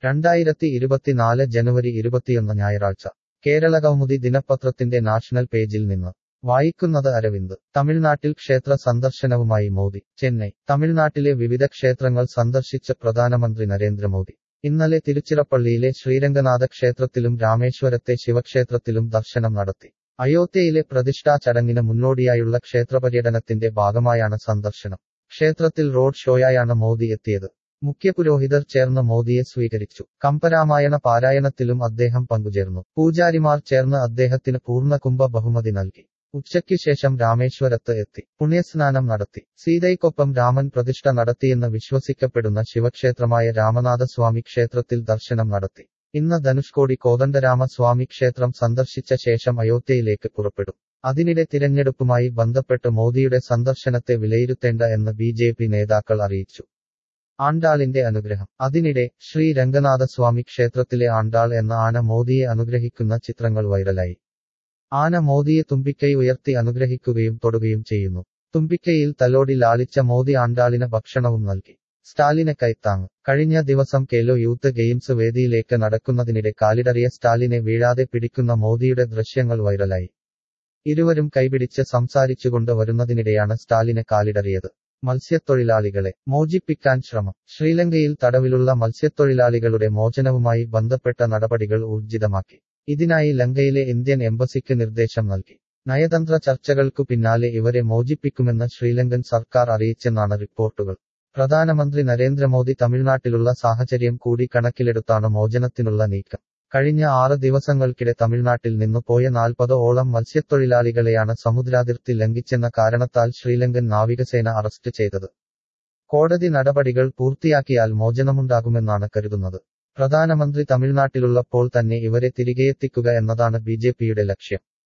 രണ്ടായിരത്തി ഇരുപത്തിനാല് ജനുവരി ഇരുപത്തിയൊന്ന് ഞായറാഴ്ച കേരള കൗമുദി ദിനപത്രത്തിന്റെ നാഷണൽ പേജിൽ നിന്ന് വായിക്കുന്നത് അരവിന്ദ് തമിഴ്നാട്ടിൽ ക്ഷേത്ര സന്ദർശനവുമായി മോദി ചെന്നൈ തമിഴ്നാട്ടിലെ വിവിധ ക്ഷേത്രങ്ങൾ സന്ദർശിച്ച പ്രധാനമന്ത്രി നരേന്ദ്രമോദി ഇന്നലെ തിരുച്ചിറപ്പള്ളിയിലെ ശ്രീരംഗനാഥ ക്ഷേത്രത്തിലും രാമേശ്വരത്തെ ശിവക്ഷേത്രത്തിലും ദർശനം നടത്തി അയോധ്യയിലെ പ്രതിഷ്ഠാ ചടങ്ങിന് മുന്നോടിയായുള്ള ക്ഷേത്രപര്യടനത്തിന്റെ ഭാഗമായാണ് സന്ദർശനം ക്ഷേത്രത്തിൽ റോഡ് ഷോയായാണ് മോദി എത്തിയത് മുഖ്യപുരോഹിതർ ചേർന്ന് മോദിയെ സ്വീകരിച്ചു കമ്പരാമായണ പാരായണത്തിലും അദ്ദേഹം പങ്കുചേർന്നു പൂജാരിമാർ ചേർന്ന് അദ്ദേഹത്തിന് പൂർണ്ണകുംഭ ബഹുമതി നൽകി ഉച്ചയ്ക്ക് ശേഷം രാമേശ്വരത്ത് എത്തി പുണ്യസ്നാനം നടത്തി സീതയ്ക്കൊപ്പം രാമൻ പ്രതിഷ്ഠ നടത്തിയെന്ന് വിശ്വസിക്കപ്പെടുന്ന ശിവക്ഷേത്രമായ രാമനാഥസ്വാമി ക്ഷേത്രത്തിൽ ദർശനം നടത്തി ഇന്ന് ധനുഷ്കോടി കോദണ്ഡരാമസ്വാമി ക്ഷേത്രം സന്ദർശിച്ച ശേഷം അയോധ്യയിലേക്ക് പുറപ്പെടും അതിനിടെ തിരഞ്ഞെടുപ്പുമായി ബന്ധപ്പെട്ട് മോദിയുടെ സന്ദർശനത്തെ വിലയിരുത്തേണ്ട എന്ന് ബി ജെ പി നേതാക്കൾ അറിയിച്ചു ആണ്ടാളിന്റെ അനുഗ്രഹം അതിനിടെ ശ്രീ രംഗനാഥസ്വാമി ക്ഷേത്രത്തിലെ ആണ്ടാൾ എന്ന ആന മോദിയെ അനുഗ്രഹിക്കുന്ന ചിത്രങ്ങൾ വൈറലായി ആന മോദിയെ തുമ്പിക്കൈ ഉയർത്തി അനുഗ്രഹിക്കുകയും തൊടുകയും ചെയ്യുന്നു തുമ്പിക്കൈയിൽ തലോടി ലാളിച്ച മോദി ആണ്ടാളിന് ഭക്ഷണവും നൽകി സ്റ്റാലിന് കൈത്താങ് കഴിഞ്ഞ ദിവസം കേലോ യൂത്ത് ഗെയിംസ് വേദിയിലേക്ക് നടക്കുന്നതിനിടെ കാലിടറിയ സ്റ്റാലിനെ വീഴാതെ പിടിക്കുന്ന മോദിയുടെ ദൃശ്യങ്ങൾ വൈറലായി ഇരുവരും കൈപിടിച്ച് സംസാരിച്ചുകൊണ്ട് വരുന്നതിനിടെയാണ് സ്റ്റാലിന് കാലിടറിയത് മത്സ്യത്തൊഴിലാളികളെ മോചിപ്പിക്കാൻ ശ്രമം ശ്രീലങ്കയിൽ തടവിലുള്ള മത്സ്യത്തൊഴിലാളികളുടെ മോചനവുമായി ബന്ധപ്പെട്ട നടപടികൾ ഊർജിതമാക്കി ഇതിനായി ലങ്കയിലെ ഇന്ത്യൻ എംബസിക്ക് നിർദ്ദേശം നൽകി നയതന്ത്ര ചർച്ചകൾക്കു പിന്നാലെ ഇവരെ മോചിപ്പിക്കുമെന്ന് ശ്രീലങ്കൻ സർക്കാർ അറിയിച്ചെന്നാണ് റിപ്പോർട്ടുകൾ പ്രധാനമന്ത്രി നരേന്ദ്രമോദി തമിഴ്നാട്ടിലുള്ള സാഹചര്യം കൂടി കണക്കിലെടുത്താണ് മോചനത്തിനുള്ള നീക്കം കഴിഞ്ഞ ആറ് ദിവസങ്ങൾക്കിടെ തമിഴ്നാട്ടിൽ നിന്നു പോയ നാൽപ്പത് ഓളം മത്സ്യത്തൊഴിലാളികളെയാണ് സമുദ്രാതിർത്തി ലംഘിച്ചെന്ന കാരണത്താൽ ശ്രീലങ്കൻ നാവികസേന അറസ്റ്റ് ചെയ്തത് കോടതി നടപടികൾ പൂർത്തിയാക്കിയാൽ മോചനമുണ്ടാകുമെന്നാണ് കരുതുന്നത് പ്രധാനമന്ത്രി തമിഴ്നാട്ടിലുള്ളപ്പോൾ തന്നെ ഇവരെ തിരികെയെത്തിക്കുക എന്നതാണ് ബി ലക്ഷ്യം